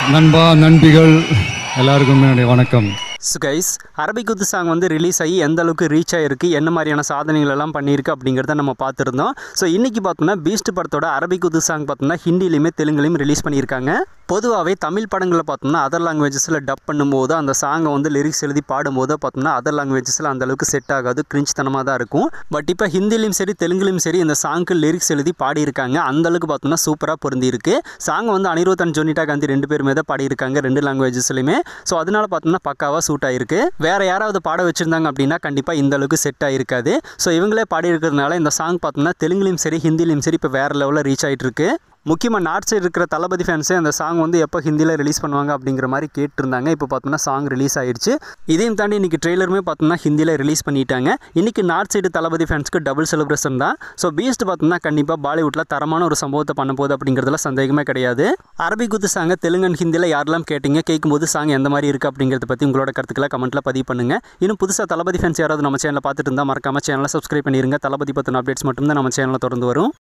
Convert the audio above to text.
நண்பா நண்பிகள் எல்லாருக்கும் என்னுடைய வணக்கம் ஸோ கைஸ் அரபிக்குத்து சாங் வந்து ரிலீஸ் ஆகி எந்த அளவுக்கு ரீச் ஆகிருக்கு என்ன மாதிரியான சாதனைகள் எல்லாம் பண்ணியிருக்கு அப்படிங்கிறத நம்ம பார்த்துருந்தோம் ஸோ இன்றைக்கி பார்த்தோம்னா பீஸ்ட் படத்தோட அரபிக்குத்து சாங் பார்த்தோம்னா ஹிந்திலையுமே தெலுங்குலையும் ரிலீஸ் பண்ணியிருக்காங்க பொதுவாகவே தமிழ் படங்களில் பார்த்தோம்னா அதர் லாங்குவேஜஸில் டப் பண்ணும்போது அந்த சாங்கை வந்து லிரிக்ஸ் எழுதி பாடும்போது பார்த்தோம்னா அதர் லாங்குவேஜஸில் அந்த அளவுக்கு செட் ஆகாது கிரிஞ்ச்தனமாக தான் இருக்கும் பட் இப்போ ஹிந்திலையும் சரி தெலுங்குலையும் சரி இந்த சாங்க்கு லிரிக்ஸ் எழுதி பாடியிருக்காங்க அந்த அளவுக்கு பார்த்தோம்னா சூப்பராக பொருந்திருக்கு சாங் வந்து அனிருத் அண்ட் ஜோனிட்டா காந்தி ரெண்டு பேருமே தான் பாடியிருக்காங்க ரெண்டு லாங்குவேஜஸ்லையுமே ஸோ அதனால பார்த்தோம்னா பக்காவாக சூட் ஆயிருக்கு வேற யாராவது பாட வச்சிருந்தாங்க அப்படின்னா கண்டிப்பாக இந்த அளவுக்கு செட் ஆயிருக்காது ஸோ இவங்களே பாடி இருக்கிறதுனால இந்த சாங் பார்த்தோம்னா தெலுங்குலையும் சரி ஹிந்திலையும் சரி இப்போ வேற லெவலில் ரீச் ஆயிட்டு இருக்கு முக்கியமாக நார்த் சைடு இருக்கிற தளபதி ஃபேன்ஸே அந்த சாங் வந்து எப்போ ஹிந்தியில் ரிலீஸ் பண்ணுவாங்க அப்படிங்கிற மாதிரி கேட்டிருந்தாங்க இப்போ பார்த்தோம்னா சாங் ரிலீஸ் ஆயிடுச்சு இதையும் தாண்டி இன்றைக்கி ட்ரெய்லருமே பார்த்தோம்னா ஹிந்தியில் ரிலீஸ் பண்ணிட்டாங்க இன்றைக்கி நார்த் சைடு தளபதி ஃபேன்ஸ்க்கு டபுள் செலிப்ரேஷன் தான் ஸோ பீஸ்ட் பார்த்தோம்னா கண்டிப்பாக பாலிவுட்டில் தரமான ஒரு சம்பவத்தை பண்ண போகுது அப்படிங்கிறதுல சந்தேகமே கிடையாது அரபி குத்து சாங்கை தெலுங்கு and ஹிந்தியில் யாரெல்லாம் கேட்டீங்க கேட்கும்போது சாங் எந்த மாதிரி இருக்குது அப்படிங்கிறத பற்றி உங்களோட கருத்துக்களை கமெண்ட்டில் பதிவு பண்ணுங்கள் இன்னும் புதுசாக தளபதி ஃபேன்ஸ் யாராவது நம்ம சேனலை பார்த்துட்டு இருந்தால் மறக்காம சேனலை சப்ஸ்கிரைப் பண்ணிருங்க தளபதி பற்றின அப்டேட்ஸ் மட்டும் தான் நம்ம சேனலில் தொடர்ந்து வரும்